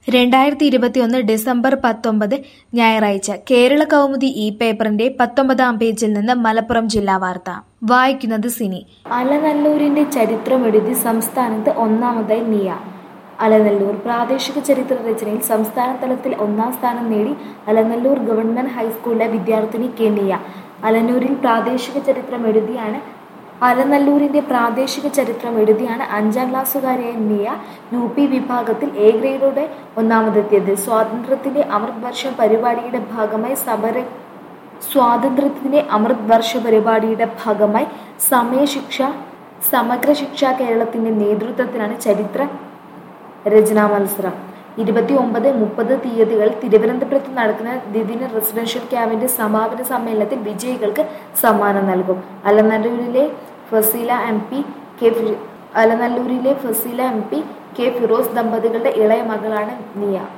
രണ്ടായിരത്തി ഇരുപത്തിയൊന്ന് ഡിസംബർ പത്തൊമ്പത് ഞായറാഴ്ച കേരള കൗമുദി ഇ പേപ്പറിന്റെ പത്തൊമ്പതാം പേജിൽ നിന്ന് മലപ്പുറം ജില്ലാ വാർത്ത വായിക്കുന്നത് സിനി അലനല്ലൂരിന്റെ ചരിത്രമെഴുതി സംസ്ഥാനത്ത് ഒന്നാമതായി നിയ അലനല്ലൂർ പ്രാദേശിക ചരിത്ര രചനയിൽ സംസ്ഥാന തലത്തിൽ ഒന്നാം സ്ഥാനം നേടി അലനല്ലൂർ ഗവൺമെന്റ് ഹൈസ്കൂളിലെ വിദ്യാർത്ഥിനി കെ നിയ അലനൂരിൽ പ്രാദേശിക ചരിത്രം എഴുതിയാണ് അലനല്ലൂരിന്റെ പ്രാദേശിക ചരിത്രം എഴുതിയാണ് അഞ്ചാം ക്ലാസ്സുകാരിയായ നിയ യു പി വിഭാഗത്തിൽ എ ഗ്രേഡോടെ ഒന്നാമതെത്തിയത് സ്വാതന്ത്ര്യത്തിന്റെ അമൃത് വർഷം പരിപാടിയുടെ ഭാഗമായി സമര സ്വാതന്ത്ര്യത്തിന്റെ അമൃത് വർഷ പരിപാടിയുടെ ഭാഗമായി സമയശിക്ഷ സമഗ്ര ശിക്ഷ കേരളത്തിന്റെ നേതൃത്വത്തിലാണ് ചരിത്ര രചനാ മത്സരം ഇരുപത്തി ഒമ്പത് മുപ്പത് തീയതികൾ തിരുവനന്തപുരത്ത് നടക്കുന്ന ദ്വിദിന റെസിഡൻഷ്യൽ ക്യാമ്പിന്റെ സമാപന സമ്മേളനത്തിൽ വിജയികൾക്ക് സമ്മാനം നൽകും അലനല്ലൂരിലെ ഫസീല എം പി കെ ഫി- അലനല്ലൂരിലെ Faseela M P K Firoz ദമ്പതികളുടെ ഇളയ മകളാണ് നിയ